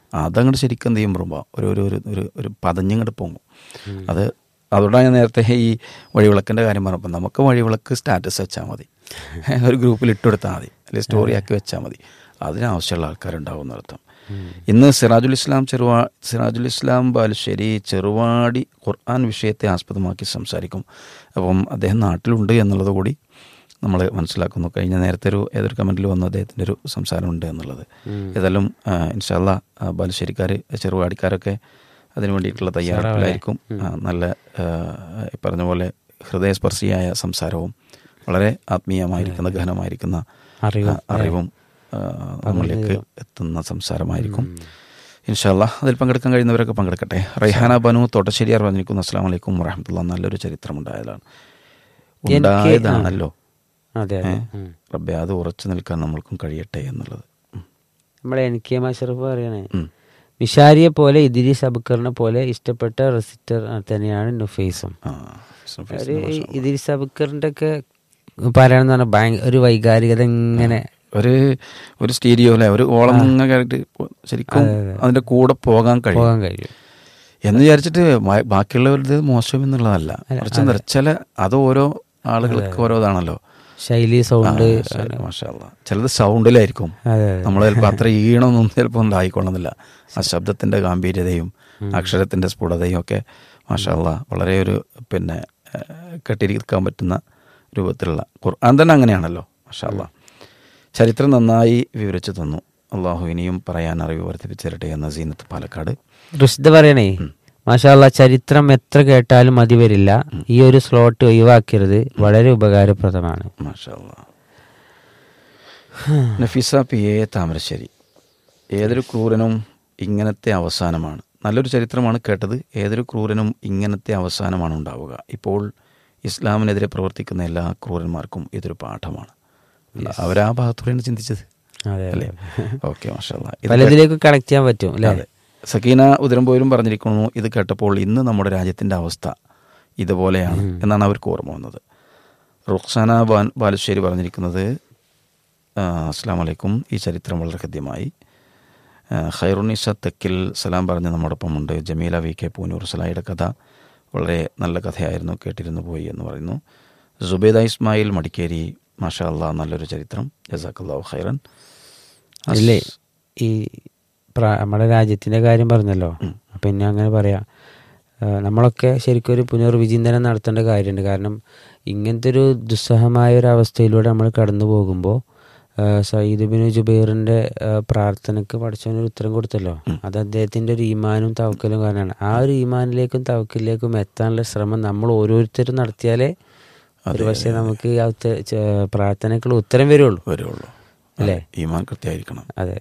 അതങ്ങോട്ട് ശരിക്കും എന്ത് ചെയ്യുമ്പോൾ ഒരു ഒരു ഒരു ഒരു ഒരു പതഞ്ഞങ്ങോട്ട് പോകും അത് അതുകൊണ്ടാണ് ഞാൻ നേരത്തെ ഈ വഴിവിളക്കിൻ്റെ കാര്യം പറഞ്ഞപ്പോൾ നമുക്ക് വഴിവിളക്ക് സ്റ്റാറ്റസ് വെച്ചാൽ മതി ഒരു ഗ്രൂപ്പിൽ ഇട്ടുകൊടുത്താൽ മതി അല്ലെങ്കിൽ സ്റ്റോറി ആക്കി വെച്ചാൽ മതി അതിനാവശ്യമുള്ള ആൾക്കാരുണ്ടാവും എന്നർത്ഥം ഇന്ന് സിറാജുൽ ഇസ്ലാം ചെറുവാ സിറാജുൽ ഇസ്ലാം ബാലുശ്ശേരി ചെറുവാടി ഖുർആൻ വിഷയത്തെ ആസ്പദമാക്കി സംസാരിക്കും അപ്പം അദ്ദേഹം നാട്ടിലുണ്ട് എന്നുള്ളത് കൂടി നമ്മൾ മനസ്സിലാക്കുന്നു കഴിഞ്ഞ നേരത്തെ ഒരു ഏതൊരു കമൻറ്റിൽ വന്നു അദ്ദേഹത്തിൻ്റെ ഒരു സംസാരമുണ്ട് എന്നുള്ളത് ഏതായാലും ഇൻഷാല്ല ബാലുശ്ശേരിക്കാർ ചെറുവാടിക്കാരൊക്കെ അതിനു വേണ്ടിയിട്ടുള്ള തയ്യാറെടുപ്പിലായിരിക്കും ആ, നല്ല ആ, ഈ പറഞ്ഞ പോലെ ഹൃദയസ്പർശിയായ സംസാരവും വളരെ ആത്മീയമായിരിക്കുന്ന ഗഹനമായിരിക്കുന്ന അറിവും, ആ, അറിവും ആ, നമ്മളിലേക്ക് എത്തുന്ന സംസാരമായിരിക്കും ഇൻഷാല്ല അതിൽ പങ്കെടുക്കാൻ കഴിയുന്നവരൊക്കെ പങ്കെടുക്കട്ടെ റൈഹാന ബനു തോട്ടശ്ശേരിയാർ പറഞ്ഞിരിക്കുന്നു അസ്സാം വലൈക്കും വറഹമത്തുള്ള നല്ലൊരു ചരിത്രമുണ്ടായതാണ് ഉണ്ടായതാണല്ലോ അതെ അതെ ഏ? ഉം. റബ്ബെ അത് ഉറച്ചു നിൽക്കാൻ നമ്മൾക്കും കഴിയട്ടെ എന്നുള്ളത് ഉം. നമ്മളെ എൻ കെ മഷറഫ് പറയണേ ഉം. മിഷാരിയെ പോലെ ഇദിരീസ് അബുക്കറിനെ പോലെ ഇഷ്ടപ്പെട്ട റെസിറ്റർ തന്നെയാണ് നുഫൈസും ആ, ഇസ്ലാം ഒരു ഈ ഇദിരീസ് അബുക്കറിന്റെ ഒക്കെ പറയണെന്ന് പറഞ്ഞാൽ ഭയങ്കര ഒരു വൈകാരികത ഇങ്ങനെ ഒരു ഒരു സ്റ്റീരിയോ അല്ലെ ഒരു ഓളം കയറിയിട്ട് ശരിക്കും അതിന്റെ കൂടെ പോകാൻ കഴിയും പോകാൻ കഴിയും എന്ന് വിചാരിച്ചിട്ട് മ- ബാക്കിയുള്ളവരുടെ മോശം എന്നുള്ളതല്ല കുറച്ച് നിറച്ചല അത് ഓരോ ആളുകൾക്ക് ഓരോതാണല്ലോ ശൈലി സൗണ്ട് മാഷാല്ല ചിലത് സൗണ്ടിലായിരിക്കും അതെ നമ്മൾ ചിലപ്പോൾ അത്ര ഈണമൊന്നും ചിലപ്പോൾ ഉണ്ടായിക്കൊള്ളുന്നില്ല ആ ശബ്ദത്തിന്റെ ഗാംഭീര്യതയും അക്ഷരത്തിന്റെ സ്ഫുടതയും ഒക്കെ മാഷാല്ല വളരെ ഒരു പിന്നെ ഏഹ്, കെട്ടിരിക്കാൻ പറ്റുന്ന രൂപത്തിലുള്ള ഖുർആൻ തന്നെ അങ്ങനെയാണല്ലോ മാഷാല്ല ചരിത്രം നന്നായി വിവരിച്ചു തന്നു അള്ളാഹു ഇനിയും പറയാൻ അറിവ് വർദ്ധിപ്പിച്ചു തരട്ടെ എന്ന സീനത്ത് പാലക്കാട് റുഷ്ദ പറയണേ മാഷാല്ല ചരിത്രം എത്ര കേട്ടാലും മതി വരില്ല ഈ ഒരു സ്ലോട്ട് ഒഴിവാക്കരുത് വളരെ ഉപകാരപ്രദമാണ് മാഷാല്ല നഫീസ പി എ താമരശ്ശേരി ഏതൊരു ക്രൂരനും ഇങ്ങനത്തെ അവസാനമാണ് നല്ലൊരു ചരിത്രമാണ് കേട്ടത് ഏതൊരു ക്രൂരനും ഇങ്ങനത്തെ അവസാനമാണ് ഉണ്ടാവുക ഇപ്പോൾ ഇസ്ലാമിനെതിരെ പ്രവർത്തിക്കുന്ന എല്ലാ ക്രൂരന്മാർക്കും ഇതൊരു പാഠമാണ് അവരാ ഭാഗത്തൂടെയാണ് ചിന്തിച്ചത് അതെ അല്ലേ ഓക്കെ മാഷാല്ല പലതിലേക്ക് കണക്ട് ചെയ്യാൻ പറ്റും അല്ലേ അതെ സക്കീന ഉദരംപോലും പറഞ്ഞിരിക്കുന്നു ഇത് കേട്ടപ്പോൾ ഇന്ന് നമ്മുടെ രാജ്യത്തിൻ്റെ അവസ്ഥ ഇതുപോലെയാണ് എന്നാണ് അവർക്ക് ഓർമ്മ വന്നത് റുഖ്സാന ബാൻ ബാലുശ്ശേരി പറഞ്ഞിരിക്കുന്നത് ആ, അസ്സാം വലൈക്കും ഈ ചരിത്രം വളരെ ഹൃദ്യമായി ആ, ഖൈറുനിസ തെക്കിൽ സലാം പറഞ്ഞ് നമ്മോടൊപ്പമുണ്ട് ജമീല വി കെ പൂനൂർ സലായിയുടെ കഥ വളരെ നല്ല കഥയായിരുന്നു കേട്ടിരുന്നു പോയി എന്ന് പറയുന്നു സുബേദ ഇസ്മായിൽ മടിക്കേരി മാഷാ അല്ലാ നല്ലൊരു ചരിത്രം ജസാഖല്ലാഹു ഖൈറൻ ഇല്ലേ ഈ പ്രാ- നമ്മുടെ രാജ്യത്തിന്റെ കാര്യം പറഞ്ഞല്ലോ അപ്പം ഇനി അങ്ങനെ പറയാം ആ, നമ്മളൊക്കെ ശരിക്കും ഒരു പുനർവിചിന്തനം നടത്തേണ്ട കാര്യമുണ്ട് കാരണം ഇങ്ങനത്തെ ഒരു ദുസ്സഹമായ ഒരു അവസ്ഥയിലൂടെ നമ്മൾ കടന്നു പോകുമ്പോൾ സയ്യിദ് ബിൻ ജുബൈറിന്റെ ആ, പ്രാർത്ഥനയ്ക്ക് പഠിച്ചവനൊരു ഉത്തരം കൊടുത്തല്ലോ അത് അദ്ദേഹത്തിന്റെ ഒരു ഈമാനും തവക്കലും കാരണമാണ് ആ ഒരു ഈമാനിലേക്കും തവക്കലിലേക്കും എത്താനുള്ള ശ്രമം നമ്മൾ ഓരോരുത്തരും നടത്തിയാലേ ഒരു പക്ഷേ നമുക്ക് ആ ഉത്ത- ച- പ്രാർത്ഥനയ്ക്കുള്ള ഉത്തരം വരുള്ളൂ വരുള്ളൂ അല്ലേ ഈമാൻ കൃത്യമായിരിക്കണം അതെ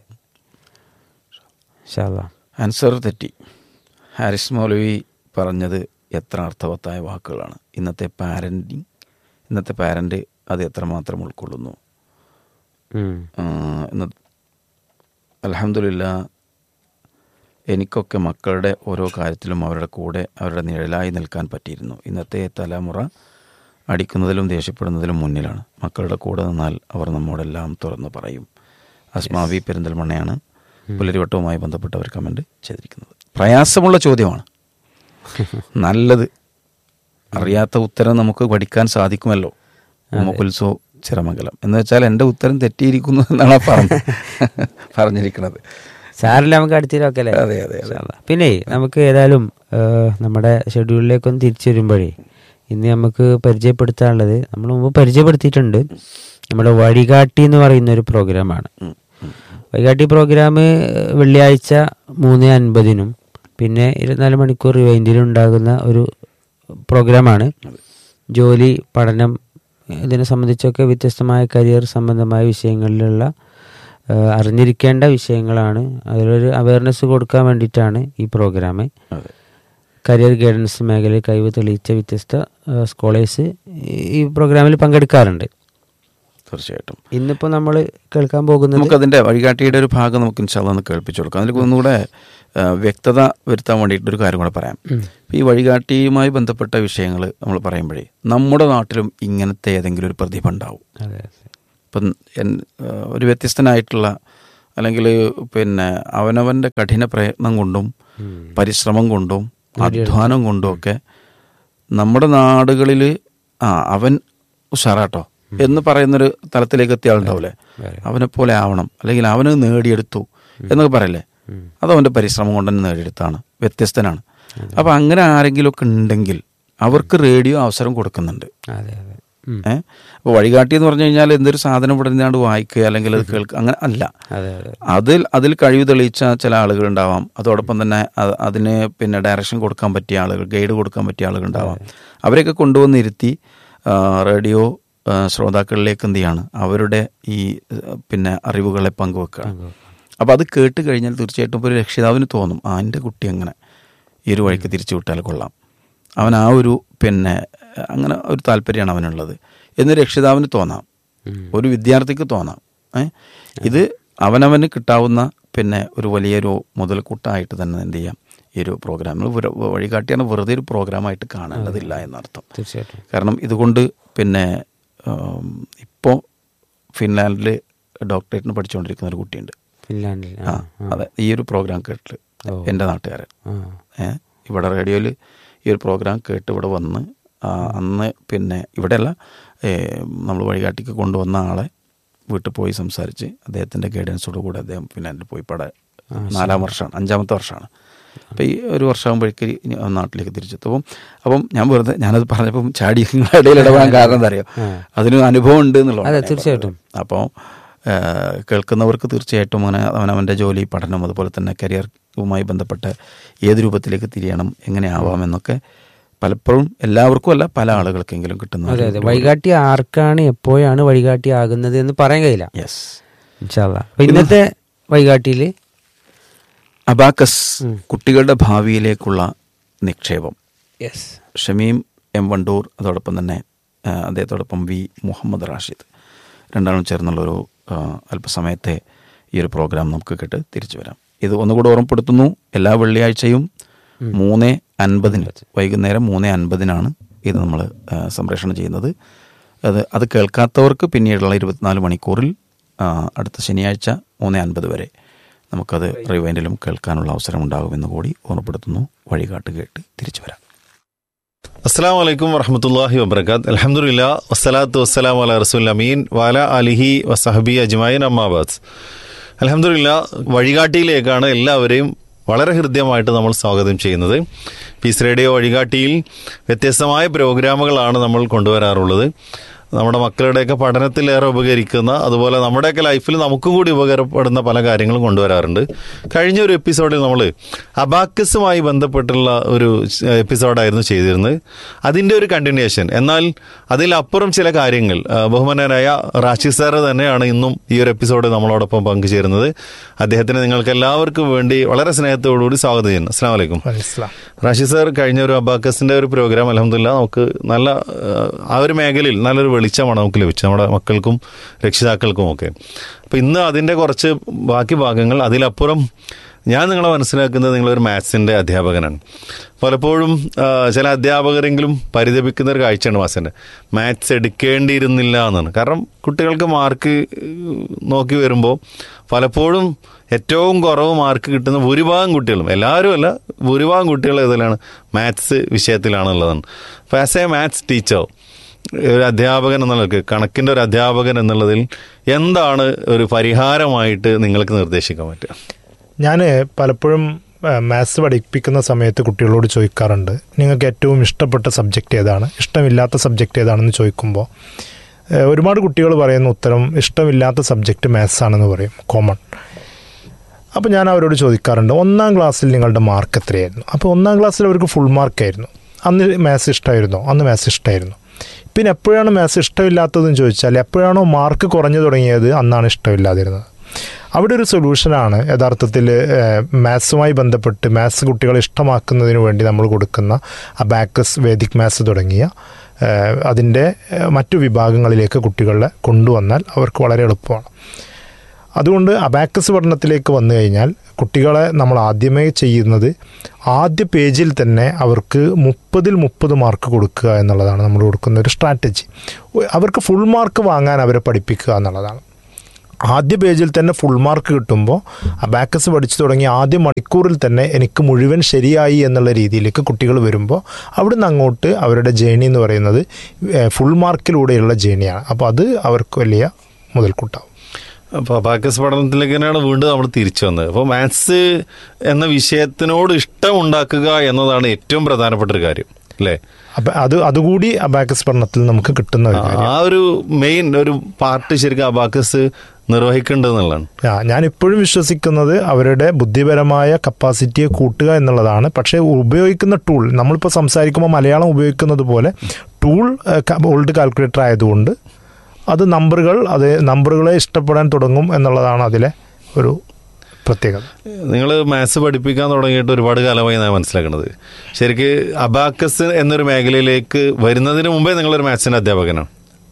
ഇൻഷാ അല്ലാ. ആൻസർ തെറ്റി ഹാരിസ് മൗലവി പറഞ്ഞത് എത്ര അർത്ഥവത്തായ വാക്കുകളാണ് ഇന്നത്തെ പാരൻറ്റിങ് ഇന്നത്തെ പാരൻ്റ് അത് എത്രമാത്രം ഉൾക്കൊള്ളുന്നു ഉം. ഇന്ന് അലഹമില്ല എനിക്കൊക്കെ മക്കളുടെ ഓരോ കാര്യത്തിലും അവരുടെ കൂടെ അവരുടെ നിഴലായി നിൽക്കാൻ പറ്റിയിരുന്നു ഇന്നത്തെ തലമുറ അടിക്കുന്നതിലും ദേഷ്യപ്പെടുന്നതിലും മുന്നിലാണ് മക്കളുടെ കൂടെ നിന്നാൽ അവർ നമ്മോടെല്ലാം തുറന്നു പറയും അസ്മാവി പെരിന്തൽമണ്ണയാണ് പുലരിവട്ടവുമായി ബന്ധപ്പെട്ട ഒരു കമൻറ്റ് ചെയ്തിരിക്കുന്നത് പ്രയാസമുള്ള ചോദ്യമാണ് നല്ലത് അറിയാത്ത ഉത്തരം നമുക്ക് പഠിക്കാൻ സാധിക്കുമല്ലോ ഉമ്മക്കുൽസോ ചിറമംഗലം എന്ന് വെച്ചാൽ എൻ്റെ ഉത്തരം തെറ്റിയിരിക്കുന്നു എന്നാണ് പറഞ്ഞത് പറഞ്ഞിരിക്കുന്നത് സാറില്ല നമുക്ക് അടുത്തേക്ക് അല്ലേ അതെ അതെ അതെ പിന്നെ നമുക്ക് ഏതായാലും ആ, നമ്മുടെ ഷെഡ്യൂളിലേക്കൊന്ന് തിരിച്ചു വരുമ്പോഴേ ഇന്ന് നമുക്ക് പരിചയപ്പെടുത്താനുള്ളത് നമ്മൾ മുമ്പ് പരിചയപ്പെടുത്തിയിട്ടുണ്ട് നമ്മുടെ വഴികാട്ടി എന്ന് പറയുന്ന ഒരു പ്രോഗ്രാമാണ് ഉം, ഉം. വഴികാട്ടി പ്രോഗ്രാം വെള്ളിയാഴ്ച മൂന്ന് അൻപതിനും പിന്നെ ഇരുപത്തിനാല് മണിക്കൂർ റിവൈൻഡിലും ഉണ്ടാകുന്ന ഒരു പ്രോഗ്രാമാണ് ജോലി പഠനം ഇതിനെ സംബന്ധിച്ചൊക്കെ വ്യത്യസ്തമായ കരിയർ സംബന്ധമായ വിഷയങ്ങളിലുള്ള ആ, അറിഞ്ഞിരിക്കേണ്ട വിഷയങ്ങളാണ് അതിലൊരു അവയർനെസ് കൊടുക്കാൻ വേണ്ടിയിട്ടാണ് ഈ പ്രോഗ്രാം അതെ കരിയർ ഗൈഡൻസ് മേഖലയിൽ കഴിവ് തെളിയിച്ച വ്യത്യസ്ത സ്കോളേഴ്സ് ഈ പ്രോഗ്രാമിൽ പങ്കെടുക്കാറുണ്ട് തീർച്ചയായിട്ടും ഇന്നിപ്പോൾ നമ്മൾ കേൾക്കാൻ പോകുന്നത് നമുക്കതിൻ്റെ വഴികാട്ടിയുടെ ഒരു ഭാഗം നമുക്ക് ഇൻഷാല്ല ഒന്ന് കേൾപ്പിച്ചു കൊടുക്കാം അതിൽ ഒന്നുകൂടെ ആ, വ്യക്തത വരുത്താൻ വേണ്ടിയിട്ട് ഒരു കാര്യം കൂടെ പറയാം ഈ വഴികാട്ടിയുമായി ബന്ധപ്പെട്ട വിഷയങ്ങൾ നമ്മൾ പറയുമ്പോഴേ നമ്മുടെ നാട്ടിലും ഇങ്ങനത്തെ ഏതെങ്കിലും ഒരു പ്രതിഭ ഉണ്ടാവും അതെ ഇപ്പം എൻ- ആ, ഒരു വ്യത്യസ്തനായിട്ടുള്ള അല്ലെങ്കിൽ പിന്നെ അവനവൻ്റെ കഠിന പ്രയത്നം കൊണ്ടും പരിശ്രമം കൊണ്ടും അധ്വാനം കൊണ്ടും ഒക്കെ നമ്മുടെ നാടുകളിൽ ആ അവൻ ഉഷാറാട്ടോ എന്ന് പറയുന്നൊരു തലത്തിലേക്ക് എത്തിയ ആളുണ്ടാവില്ലേ അവനെ പോലെ ആവണം അല്ലെങ്കിൽ അവന് നേടിയെടുത്തു എന്നൊക്കെ പറയല്ലേ അത് അവൻ്റെ പരിശ്രമം കൊണ്ട് തന്നെ നേടിയെടുത്താണ് വ്യത്യസ്തനാണ് അപ്പം അങ്ങനെ ആരെങ്കിലുമൊക്കെ ഉണ്ടെങ്കിൽ അവർക്ക് റേഡിയോ അവസരം കൊടുക്കുന്നുണ്ട് അതെ അതെ ഉം. ഏഹ് അപ്പോൾ വഴികാട്ടി എന്ന് പറഞ്ഞു കഴിഞ്ഞാൽ എന്തൊരു സാധനം ഇവിടെ നിന്നാണ്ട് വായിക്കുക അല്ലെങ്കിൽ അത് കേൾക്കുക അങ്ങനെ അല്ല അതെ അതെ അതിൽ അതിൽ കഴിവ് തെളിയിച്ച ചില ആളുകൾ ഉണ്ടാവാം അതോടൊപ്പം തന്നെ അ- അതിന് പിന്നെ ഡയറക്ഷൻ കൊടുക്കാൻ പറ്റിയ ആളുകൾ ഗൈഡ് കൊടുക്കാൻ പറ്റിയ ആളുകൾ ഉണ്ടാവാം അവരെയൊക്കെ കൊണ്ടുവന്നിരുത്തി ആ, റേഡിയോ ആ, ശ്രോതാക്കളിലേക്ക് എന്ത് ചെയ്യാണ് അവരുടെ ഈ ആ, പിന്നെ അറിവുകളെ പങ്കുവെക്കുക അപ്പോൾ അത് കേട്ട് കഴിഞ്ഞാൽ തീർച്ചയായിട്ടും ഇപ്പോൾ ഒരു രക്ഷിതാവിന് തോന്നും ആ എൻ്റെ കുട്ടി അങ്ങനെ ഈ ഒരു വഴിക്ക് തിരിച്ചു വിട്ടാൽ കൊള്ളാം അവൻ ആ ഒരു പിന്നെ അങ്ങനെ ഒരു താല്പര്യമാണ് അവനുള്ളത് എന്ന് രക്ഷിതാവിന് തോന്നാം ഒരു വിദ്യാർത്ഥിക്ക് തോന്നാം ഏ ഇത് അവനവന് കിട്ടാവുന്ന പിന്നെ ഒരു വലിയൊരു മുതൽക്കൂട്ടായിട്ട് തന്നെ എന്ത് ചെയ്യാം ഈ ഒരു പ്രോഗ്രാമിൽ വഴികാട്ടിയാണ് വെറുതെ ഒരു പ്രോഗ്രാമായിട്ട് കാണേണ്ടതില്ല എന്നർത്ഥം തീർച്ചയായിട്ടും കാരണം ഇതുകൊണ്ട് പിന്നെ ഇപ്പോൾ ഫിൻലാൻഡിൽ ഡോക്ടറേറ്റിന് പഠിച്ചുകൊണ്ടിരിക്കുന്ന ഒരു കുട്ടിയുണ്ട് ഫിൻലാൻഡിൽ ആ അതെ ഈ ഒരു പ്രോഗ്രാം കേട്ടിട്ട് എൻ്റെ നാട്ടുകാരൻ ആ ഏ ഇവിടെ റേഡിയോയിൽ ഈ ഒരു പ്രോഗ്രാം കേട്ട് ഇവിടെ വന്ന് ആ, അന്ന് പിന്നെ ഇവിടെയല്ല നമ്മൾ വഴികാട്ടിക്ക് കൊണ്ടുവന്ന ആളെ വീട്ടിൽ പോയി സംസാരിച്ച് അദ്ദേഹത്തിൻ്റെ ഗൈഡൻസോട് കൂടെ അദ്ദേഹം ഫിൻലാൻഡിൽ പോയി പട നാലാം വർഷമാണ് അഞ്ചാമത്തെ വർഷമാണ് അപ്പോൾ ഈ ഒരു വർഷമാകുമ്പോഴേക്ക് ഇനി നാട്ടിലേക്ക് തിരിച്ചെത്തും അപ്പം അപ്പം ഞാൻ വെറുതെ ഞാനത് പറഞ്ഞപ്പം ചാടി നിങ്ങളുടെ ഇടയിൽ ഇടപെടാൻ കാരണം എന്താ അറിയോ അതിന് അനുഭവം ഉണ്ട് എന്നുള്ളത് അതെ, തീർച്ചയായിട്ടും. അപ്പോൾ കേൾക്കുന്നവർക്ക് തീർച്ചയായിട്ടും അങ്ങനെ അവനവൻ്റെ ജോലി പഠനം അതുപോലെ തന്നെ കരിയറുമായി ബന്ധപ്പെട്ട ഏത് രൂപത്തിലേക്ക് തിരിയണം എങ്ങനെ ആവാമെന്നൊക്കെ പലപ്പോഴും എല്ലാവർക്കും അല്ല പല ആളുകൾക്കെങ്കിലും കിട്ടുന്ന അതെ അതെ വഴികാട്ടി ആർക്കാണ് എപ്പോഴാണ് വഴികാട്ടി ആകുന്നത് എന്ന് പറയാൻ കഴിയില്ല യെസ് ഇൻഷാല്ല അപ്പൊ ഇന്നത്തെ വഴികാട്ടിയിൽ അബാക്കസ് കുട്ടികളുടെ ഭാവിയിലേക്കുള്ള നിക്ഷേപം യെസ് ഷമീം എം വണ്ടൂർ അതോടൊപ്പം തന്നെ ആ, അദ്ദേഹത്തോടൊപ്പം വി മുഹമ്മദ് റാഷിദ് രണ്ടാളും ചേർന്നുള്ളൊരു ആ, അല്പസമയത്തെ ഈ ഒരു പ്രോഗ്രാം നമുക്ക് കേട്ട് തിരിച്ചു വരാം ഇത് ഒന്നുകൂടെ ഓർമ്മപ്പെടുത്തുന്നു എല്ലാ വെള്ളിയാഴ്ചയും മൂന്ന് അൻപതിന് വൈകുന്നേരം മൂന്ന് അൻപതിനാണ് ഇത് നമ്മൾ സംപ്രേഷണം ചെയ്യുന്നത് അത് അത് കേൾക്കാത്തവർക്ക് പിന്നീടുള്ള ഇരുപത്തിനാല് മണിക്കൂറിൽ ആ, അടുത്ത ശനിയാഴ്ച മൂന്ന് അൻപത് വരെ നമുക്കത് റിവൈൻഡിലും കേൾക്കാനുള്ള അവസരം ഉണ്ടാകുമെന്ന് കൂടി ഓർമ്മപ്പെടുത്തുന്നു വഴികാട്ട് കേട്ട് തിരിച്ചു വരാം അസ്സാം വലൈക്കും വറഹമത്തല്ലാഹി വബർക്കാത്ത് അലഹമുല്ല വസ്സലാത്തു വസ്സലാം അല റസൂൽ അമീൻ വാല അലിഹി വസഹബി അജ്മായിൻ അമ്മാബാദ് അലഹമുല്ല വഴികാട്ടിയിലേക്കാണ് എല്ലാവരെയും വളരെ ഹൃദ്യമായിട്ട് നമ്മൾ സ്വാഗതം ചെയ്യുന്നത് പീസ് റേഡിയോ വഴികാട്ടിയിൽ വ്യത്യസ്തമായ പ്രോഗ്രാമുകളാണ് നമ്മൾ കൊണ്ടുവരാറുള്ളത് നമ്മുടെ മക്കളുടെയൊക്കെ പഠനത്തിലേറെ ഉപകരിക്കുന്ന അതുപോലെ നമ്മുടെയൊക്കെ ലൈഫിൽ നമുക്കും കൂടി ഉപകാരപ്പെടുന്ന പല കാര്യങ്ങളും കൊണ്ടുവരാറുണ്ട് കഴിഞ്ഞ ഒരു എപ്പിസോഡിൽ നമ്മൾ അബാക്കസുമായി ബന്ധപ്പെട്ടുള്ള ഒരു എപ്പിസോഡായിരുന്നു ചെയ്തിരുന്നത് അതിൻ്റെ ഒരു കണ്ടിന്യൂഷൻ എന്നാൽ അതിലപ്പുറം ചില കാര്യങ്ങൾ ആ, ബഹുമാനനായ റാഷി സാറ് തന്നെയാണ് ഇന്നും ഈ ഒരു എപ്പിസോഡ് നമ്മളോടൊപ്പം പങ്കുചേരുന്നത് അദ്ദേഹത്തിന് നിങ്ങൾക്ക് എല്ലാവർക്കും വേണ്ടി വളരെ സ്നേഹത്തോടുകൂടി സ്വാഗതം ചെയ്യുന്നു അസ്സാം വലൈക്കും റാഷി സാർ കഴിഞ്ഞ ഒരു അബാക്കസിന്റെ ഒരു പ്രോഗ്രാം അലഹമില്ല നമുക്ക് നല്ല ആ, ആ ഒരു മേഖലയിൽ നല്ലൊരു വെളിച്ചമാണ് നമുക്ക് ലഭിച്ചത് നമ്മുടെ മക്കൾക്കും രക്ഷിതാക്കൾക്കും ഒക്കെ അപ്പം ഇന്ന് അതിൻ്റെ കുറച്ച് ബാക്കി ഭാഗങ്ങൾ അതിലപ്പുറം ഞാൻ നിങ്ങളെ മനസ്സിലാക്കുന്നത് നിങ്ങളൊരു മാത്സിൻ്റെ അധ്യാപകനാണ് പലപ്പോഴും ആ, ചില അധ്യാപകരെങ്കിലും പരിതപിക്കുന്ന ഒരു കാഴ്ചയാണ് മാസിൻ്റെ മാത്സ് എടുക്കേണ്ടിയിരുന്നില്ല എന്നാണ് കാരണം കുട്ടികൾക്ക് മാർക്ക് നോക്കി വരുമ്പോൾ പലപ്പോഴും ഏറ്റവും കുറവ് മാർക്ക് കിട്ടുന്ന ഭൂരിഭാഗം കുട്ടികളും എല്ലാവരും അല്ല ഭൂരിഭാഗം കുട്ടികൾ ഇതിലാണ് മാത്സ് വിഷയത്തിലാണുള്ളതാണ് അപ്പോൾ ആസ് എ മാത്സ് ടീച്ചർ ഒരു അധ്യാപകൻ എന്നുള്ളത് കണക്കിൻ്റെ ഒരു അധ്യാപകൻ എന്നുള്ളതിൽ എന്താണ് ഒരു പരിഹാരമായിട്ട് നിങ്ങൾക്ക് നിർദ്ദേശിക്കാൻ പറ്റുക ഞാൻ പലപ്പോഴും മാത്സ് പഠിപ്പിക്കുന്ന സമയത്ത് കുട്ടികളോട് ചോദിക്കാറുണ്ട് നിങ്ങൾക്ക് ഏറ്റവും ഇഷ്ടപ്പെട്ട സബ്ജക്റ്റ് ഏതാണ് ഇഷ്ടമില്ലാത്ത സബ്ജക്റ്റ് ഏതാണെന്ന് ചോദിക്കുമ്പോൾ ഏഹ്, ഒരുപാട് കുട്ടികൾ പറയുന്ന ഉത്തരം ഇഷ്ടമില്ലാത്ത സബ്ജക്റ്റ് മാത്സ് ആണെന്ന് പറയും കോമൺ അപ്പോൾ ഞാൻ അവരോട് ചോദിക്കാറുണ്ട് ഒന്നാം ക്ലാസ്സിൽ നിങ്ങളുടെ മാർക്ക് എത്രയായിരുന്നു അപ്പോൾ ഒന്നാം ക്ലാസ്സിൽ അവർക്ക് ഫുൾ മാർക്കായിരുന്നു അന്ന് മാത്സ് ഇഷ്ടമായിരുന്നോ അന്ന് മാത്സ് ഇഷ്ടമായിരുന്നു പിന്നെ എപ്പോഴാണ് മാത്സ് ഇഷ്ടമില്ലാത്തതെന്ന് ചോദിച്ചാൽ എപ്പോഴാണോ മാർക്ക് കുറഞ്ഞു തുടങ്ങിയത് അന്നാണ് ഇഷ്ടമില്ലാതിരുന്നത് അവിടെ ഒരു സൊല്യൂഷനാണ് യഥാർത്ഥത്തിൽ മാത്സുമായി ബന്ധപ്പെട്ട് മാത്സ് കുട്ടികളെ ഇഷ്ടമാക്കുന്നതിന് വേണ്ടി നമ്മൾ കൊടുക്കുന്ന അബാക്കസ് വേദിക് മാത്സ് തുടങ്ങിയ ഏഹ്, അതിൻ്റെ ഏഹ്, മറ്റു വിഭാഗങ്ങളിലേക്ക് കുട്ടികളെ കൊണ്ടുവന്നാൽ അവർക്ക് വളരെ എളുപ്പമാണ് അതുകൊണ്ട് അബാക്കസ് പഠനത്തിലേക്ക് വന്നു കഴിഞ്ഞാൽ കുട്ടികളെ നമ്മൾ ആദ്യമേ ചെയ്യുന്നത് ആദ്യ പേജിൽ തന്നെ അവർക്ക് മുപ്പതിൽ മുപ്പത് മാർക്ക് കൊടുക്കുക എന്നുള്ളതാണ് നമ്മൾ കൊടുക്കുന്ന ഒരു സ്ട്രാറ്റജി അവർക്ക് ഫുൾ മാർക്ക് വാങ്ങാൻ അവരെ പഠിപ്പിക്കുക എന്നുള്ളതാണ് ആദ്യ പേജിൽ തന്നെ ഫുൾ മാർക്ക് കിട്ടുമ്പോൾ അബാക്കസ് പഠിച്ചു തുടങ്ങി ആദ്യ മണിക്കൂറിൽ തന്നെ എനിക്ക് മുഴുവൻ ശരിയായി എന്നുള്ള രീതിയിലേക്ക് കുട്ടികൾ വരുമ്പോൾ അവിടുന്ന് അങ്ങോട്ട് അവരുടെ ജേണി എന്ന് പറയുന്നത് ഫുൾ മാർക്കിലൂടെയുള്ള ജേണിയാണ് അപ്പോൾ അത് അവർക്ക് വലിയ മുതൽക്കൂട്ടാവും അപ്പോൾ അബാക്കസ് പഠനത്തിലേക്ക് തന്നെയാണ് വീണ്ടും നമ്മൾ തിരിച്ചു വന്നത് അപ്പോൾ മാത്സ് എന്ന വിഷയത്തിനോട് ഇഷ്ടം ഉണ്ടാക്കുക എന്നതാണ് ഏറ്റവും പ്രധാനപ്പെട്ട ഒരു കാര്യം അല്ലേ അപ്പം അത് അതുകൂടി അബാക്കസ് പഠനത്തിൽ നമുക്ക് കിട്ടുന്ന ഒരു കാര്യം ആ ഒരു മെയിൻ ഒരു പാർട്ട് ശരിക്കും അബാക്കസ് നിർവഹിക്കേണ്ടതെന്നുള്ളതാണ് ആ, ഞാൻ ഇപ്പോഴും വിശ്വസിക്കുന്നത് അവരുടെ ബുദ്ധിപരമായ കപ്പാസിറ്റിയെ കൂട്ടുക എന്നുള്ളതാണ് പക്ഷേ ഉപയോഗിക്കുന്ന ടൂൾ നമ്മളിപ്പോൾ സംസാരിക്കുമ്പോൾ മലയാളം ഉപയോഗിക്കുന്നത് പോലെ ടൂൾ ഓൾഡ് കാൽക്കുലേറ്റർ ആയതുകൊണ്ട് അത് നമ്പറുകൾ അത് നമ്പറുകളെ ഇഷ്ടപ്പെടാൻ തുടങ്ങും എന്നുള്ളതാണ് അതിലെ ഒരു പ്രത്യേകത നിങ്ങൾ മാത്സ് പഠിപ്പിക്കാൻ തുടങ്ങിയിട്ട് ഒരുപാട് കാലമായി ഞാൻ മനസ്സിലാക്കുന്നത് ശരിക്ക് അബാക്കസ് എന്നൊരു മേഖലയിലേക്ക് വരുന്നതിന് മുമ്പേ നിങ്ങളൊരു മാത്സിന്റെ അധ്യാപകനാണ്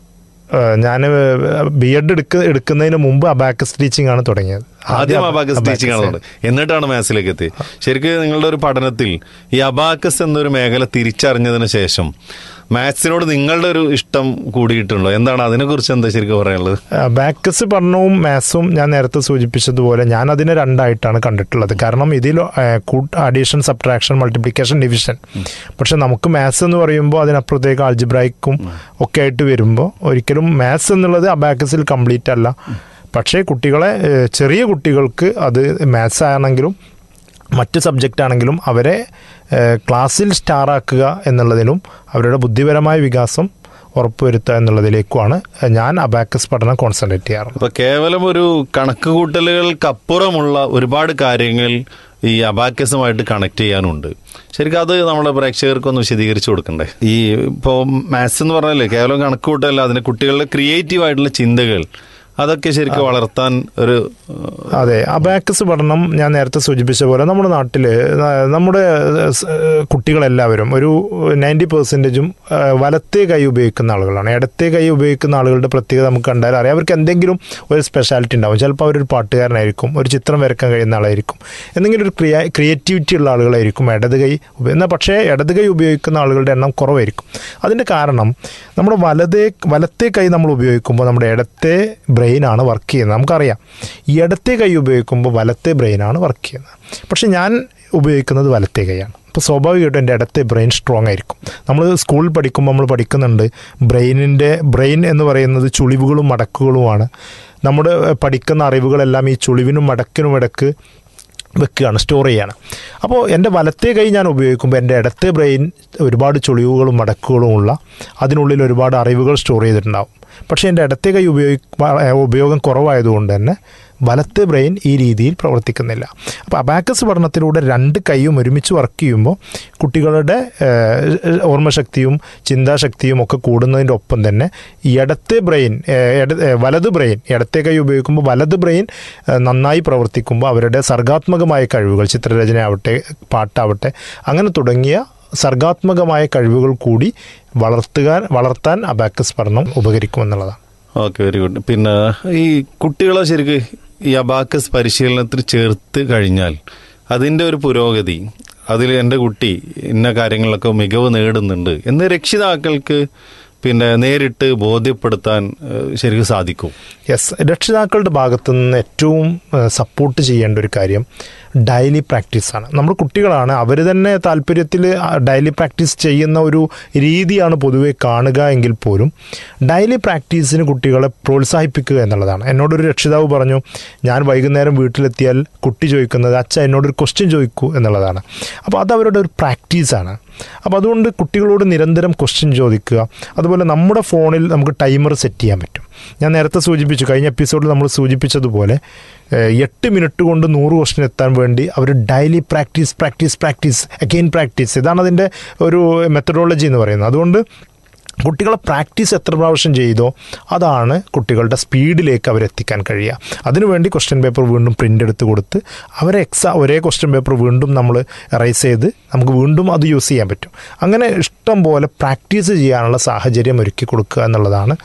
ഞാൻ ബി എഡ് എടുക്ക എടുക്കുന്നതിന് മുമ്പ് അബാക്കസ് ടീച്ചിങ് ആണ് തുടങ്ങിയത് ആദ്യം അബാക്കസ് abacus ടീച്ചിങ് ആണ് തുടങ്ങി. എന്നിട്ടാണ് മാത്സിലേക്ക് എത്തി ശരിക്കും നിങ്ങളുടെ ഒരു പഠനത്തിൽ ഈ അബാക്കസ് എന്നൊരു മേഖല തിരിച്ചറിഞ്ഞതിന് ശേഷം മാത്സിനോട് നിങ്ങളുടെ ഒരു ഇഷ്ടം കൂടിയിട്ടുണ്ടോ എന്താണ് അതിനെക്കുറിച്ച് എന്താ ശരിക്കും പറയാനുള്ളത് ബാക്കസ് പഠനവും മാത്സും ഞാൻ നേരത്തെ സൂചിപ്പിച്ചതുപോലെ ഞാൻ അതിനെ രണ്ടായിട്ടാണ് കണ്ടിട്ടുള്ളത് കാരണം ഇതിൽ കൂട്ട് അഡീഷൻ സബ്ട്രാക്ഷൻ മൾട്ടിപ്ലിക്കേഷൻ ഡിവിഷൻ പക്ഷെ നമുക്ക് മാത്സ് എന്ന് പറയുമ്പോൾ അതിനപ്പുറത്തേക്ക് ആൾജിബ്രായിക്കും ഒക്കെ ആയിട്ട് വരുമ്പോൾ ഒരിക്കലും മാത്സ് എന്നുള്ളത് അബാക്കസിൽ കംപ്ലീറ്റ് അല്ല പക്ഷേ കുട്ടികളെ ഏഹ്, ചെറിയ കുട്ടികൾക്ക് അത് മാത്സ് ആണെങ്കിലും മറ്റ് സബ്ജക്റ്റ് ആണെങ്കിലും അവരെ ഏഹ്, ക്ലാസ്സിൽ സ്റ്റാറാക്കുക എന്നുള്ളതിനും അവരുടെ ബുദ്ധിപരമായ വികാസം ഉറപ്പുവരുത്തുക എന്നുള്ളതിലേക്കുമാണ് ഞാൻ അബാക്കസ് പഠനം കോൺസെൻട്രേറ്റ് ചെയ്യാറുള്ളത് അപ്പൊ കേവലം ഒരു കണക്ക് കൂട്ടലുകൾക്കപ്പുറമുള്ള ഒരുപാട് കാര്യങ്ങൾ ഈ അബാക്കസുമായിട്ട് കണക്ട് ചെയ്യാനുണ്ട് ശരിക്കും അത് നമ്മുടെ പ്രേക്ഷകർക്കൊന്ന് വിശദീകരിച്ചു കൊടുക്കണ്ടേ ഈ ഇപ്പോൾ മാത്സ് എന്ന് പറഞ്ഞാലേ കേവലം കണക്ക് കൂട്ടലല്ല അതിന് കുട്ടികളുടെ ക്രിയേറ്റീവ് ആയിട്ടുള്ള ചിന്തകൾ അതൊക്കെ ശരിക്കും വളർത്താൻ ഒരു അതെ അബാക്കസ് പഠനം ഞാൻ നേരത്തെ സൂചിപ്പിച്ച പോലെ നമ്മുടെ നാട്ടിൽ നമ്മുടെ സ് കുട്ടികളെല്ലാവരും ഒരു നയൻറ്റി പെർസെൻറ്റേജും വലത്തേ കൈ ഉപയോഗിക്കുന്ന ആളുകളാണ് ഇടത്തേ കൈ ഉപയോഗിക്കുന്ന ആളുകളുടെ പ്രത്യേകത നമുക്ക് കണ്ടാൽ അറിയാം അവർക്ക് എന്തെങ്കിലും ഒരു സ്പെഷ്യാലിറ്റി ഉണ്ടാവും ചിലപ്പോൾ അവരൊരു പാട്ടുകാരനായിരിക്കും ഒരു ചിത്രം വരയ്ക്കാൻ കഴിയുന്ന ആളായിരിക്കും എന്തെങ്കിലും ഒരു ക്രിയ ക്രിയേറ്റിവിറ്റി ഉള്ള ആളുകളായിരിക്കും ഇടത് കൈ ഉപ- എന്നാൽ പക്ഷേ ഇടത് കൈ ഉപയോഗിക്കുന്ന ആളുകളുടെ എണ്ണം കുറവായിരിക്കും അതിൻ്റെ കാരണം നമ്മുടെ വലതേ വലത്തേ കൈ നമ്മൾ ഉപയോഗിക്കുമ്പോൾ നമ്മുടെ ഇടത്തെ ബ്രെയിനാണ് വർക്ക് ചെയ്യുന്നത് നമുക്കറിയാം ഈ ഇടത്തെ കൈ ഉപയോഗിക്കുമ്പോൾ വലത്തെ ബ്രെയിനാണ് വർക്ക് ചെയ്യുന്നത് പക്ഷെ ഞാൻ ഉപയോഗിക്കുന്നത് വലത്തെ കൈയാണ് അപ്പോൾ സ്വാഭാവികമായിട്ടും എൻ്റെ ഇടത്തെ ബ്രെയിൻ സ്ട്രോങ് ആയിരിക്കും നമ്മൾ സ്കൂളിൽ പഠിക്കുമ്പോൾ നമ്മൾ പഠിക്കുന്നുണ്ട് ബ്രെയിനിൻ്റെ ബ്രെയിൻ എന്ന് പറയുന്നത് ചുളിവുകളും മടക്കുകളുമാണ് നമ്മുടെ ഏഹ്, പഠിക്കുന്ന അറിവുകളെല്ലാം ഈ ചുളിവിനും മടക്കിനും ഇടക്ക് വെക്കുകയാണ് സ്റ്റോർ ചെയ്യാണ് അപ്പോൾ എൻ്റെ വലത്തേ കൈ ഞാൻ ഉപയോഗിക്കുമ്പോൾ എൻ്റെ ഇടത്തെ ബ്രെയിൻ ഒരുപാട് ചുളിവുകളും മടക്കുകളും ഉള്ള അതിനുള്ളിൽ ഒരുപാട് അറിവുകൾ സ്റ്റോർ ചെയ്തിട്ടുണ്ടാവും പക്ഷേ എൻ്റെ ഇടത്തെ കൈ ഉപയോഗി ഉപയോഗം കുറവായതുകൊണ്ട് തന്നെ വലത്തെ ബ്രെയിൻ ഈ രീതിയിൽ പ്രവർത്തിക്കുന്നില്ല അപ്പോൾ അബാക്കസ് പഠനത്തിലൂടെ രണ്ട് കൈയും ഒരുമിച്ച് വർക്ക് ചെയ്യുമ്പോൾ കുട്ടികളുടെ ഏഹ്, ഓർമ്മശക്തിയും ചിന്താശക്തിയും ഒക്കെ കൂടുന്നതിൻ്റെ ഒപ്പം തന്നെ ഈ ഇടത്തെ ബ്രെയിൻ ഏഹ്, ഇട- ഏഹ്, വലത് ബ്രെയിൻ ഇടത്തെ കൈ ഉപയോഗിക്കുമ്പോൾ വലത് ബ്രെയിൻ ഏഹ്, നന്നായി പ്രവർത്തിക്കുമ്പോൾ അവരുടെ സർഗാത്മകമായ കഴിവുകൾ ചിത്രരചന ആവട്ടെ പാട്ടാവട്ടെ അങ്ങനെ തുടങ്ങിയ സർഗാത്മകമായ കഴിവുകൾ കൂടി വളർത്തുക വളർത്താൻ അബാക്കസ് പഠനം ഉപകരിക്കുമെന്നുള്ളതാണ് ഓക്കെ വെരി ഗുഡ് പിന്നെ ഈ കുട്ടികളെ ശരിക്ക് ഈ അബാക്കസ് പരിശീലനത്തിൽ ചേർത്ത് കഴിഞ്ഞാൽ അതിൻ്റെ ഒരു പുരോഗതി അതിൽ എൻ്റെ കുട്ടി ഇന്ന കാര്യങ്ങളിലൊക്കെ മികവ് നേടുന്നുണ്ട് എന്ന് രക്ഷിതാക്കൾക്ക് പിന്നെ നേരിട്ട് ബോധ്യപ്പെടുത്താൻ ഏഹ്, ശരിക്കും സാധിക്കും യെസ് രക്ഷിതാക്കളുടെ ഭാഗത്തു നിന്ന് ഏറ്റവും സപ്പോർട്ട് ചെയ്യേണ്ട ഒരു കാര്യം ഡെയിലി പ്രാക്ടീസാണ് നമ്മുടെ കുട്ടികളാണ് അവർ തന്നെ താല്പര്യത്തിൽ ഡെയിലി പ്രാക്ടീസ് ചെയ്യുന്ന ഒരു രീതിയാണ് പൊതുവെ കാണുക എങ്കിൽ പോലും ഡെയിലി പ്രാക്ടീസിന് കുട്ടികളെ പ്രോത്സാഹിപ്പിക്കുക എന്നുള്ളതാണ് എന്നോടൊരു രക്ഷിതാവ് പറഞ്ഞു ഞാൻ വൈകുന്നേരം വീട്ടിലെത്തിയാൽ കുട്ടി ചോദിക്കുന്നത് അച്ഛ എന്നോടൊരു ക്വസ്റ്റ്യൻ ചോദിക്കൂ എന്നുള്ളതാണ് അപ്പോൾ അത് അവരുടെ ഒരു പ്രാക്ടീസാണ് അപ്പോൾ അതുകൊണ്ട് കുട്ടികളോട് നിരന്തരം ക്വസ്റ്റ്യൻ ചോദിക്കുക അതുപോലെ നമ്മുടെ ഫോണിൽ നമുക്ക് ടൈമർ സെറ്റ് ചെയ്യാൻ പറ്റും ഞാൻ നേരത്തെ സൂചിപ്പിച്ചു കഴിഞ്ഞ എപ്പിസോഡിൽ നമ്മൾ സൂചിപ്പിച്ചതുപോലെ ഏഹ്, എട്ട് മിനിറ്റ് കൊണ്ട് നൂറ് ക്വസ്റ്റ്യൻ എത്താൻ വേണ്ടി അവർ daily practice practice practice again practice ഇതാണ് അതിൻ്റെ ഒരു മെത്തഡോളജി എന്ന് പറയുന്നത് അതുകൊണ്ട് കുട്ടികളെ പ്രാക്ടീസ് എത്ര പ്രാവശ്യം ചെയ്തോ അതാണ് കുട്ടികളുടെ സ്പീഡിലേക്ക് അവരെത്തിക്കാൻ കഴിയുക അതിനുവേണ്ടി ക്വസ്റ്റ്യൻ പേപ്പർ വീണ്ടും പ്രിൻ്റ് എടുത്ത് കൊടുത്ത് അവരെ എക്സാം ഒരേ ക്വസ്റ്റ്യൻ പേപ്പർ വീണ്ടും നമ്മൾ റൈസ് ചെയ്ത് നമുക്ക് വീണ്ടും അത് യൂസ് ചെയ്യാൻ പറ്റും അങ്ങനെ ഇഷ്ടം പോലെ പ്രാക്ടീസ് ചെയ്യാനുള്ള സാഹചര്യം ഒരുക്കി കൊടുക്കുക എന്നുള്ളതാണ്